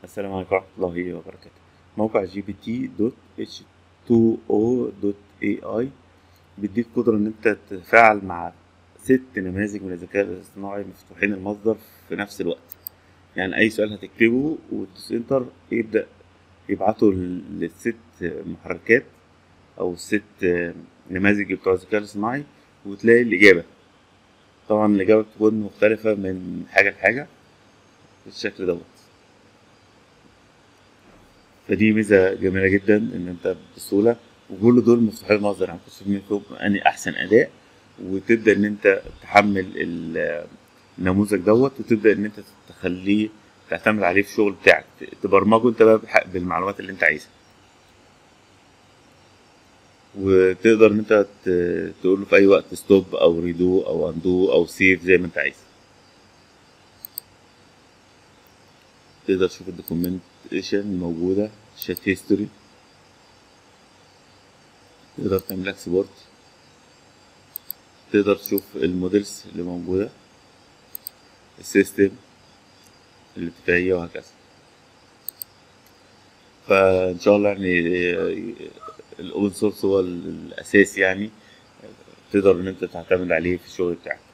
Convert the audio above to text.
السلام عليكم ورحمة الله وبركاته موقع جي بي تي دوت اتش 2 او دوت اي اي بيديك قدرة ان انت تتفاعل مع ست نماذج من الذكاء الاصطناعي مفتوحين المصدر في نفس الوقت يعني اي سؤال هتكتبه وتدوس انتر يبدأ يبعته للست محركات او الست نماذج بتوع الذكاء الاصطناعي وتلاقي الإجابة طبعا الإجابة بتكون مختلفة من حاجة لحاجة بالشكل دوت فدي ميزة جميلة جدا إن أنت بسهولة وكل دول مفتوحين المصدر يعني تشوف مين فيهم أني أحسن أداء وتبدأ إن أنت تحمل النموذج دوت وتبدأ إن أنت تخليه تعتمد عليه في الشغل بتاعك تبرمجه أنت بقى بالمعلومات اللي أنت عايزها وتقدر ان انت تقول له في اي وقت ستوب او ريدو او اندو او سيف زي ما انت عايز تقدر تشوف الدوكيومنتيشن موجودة شات هيستوري تقدر تعمل اكسبورت تقدر تشوف المودلز اللي موجودة السيستم الاتفاقية وهكذا فان شاء الله يعني الاوبن سورس هو الاساس يعني تقدر ان انت تعتمد عليه في الشغل بتاعك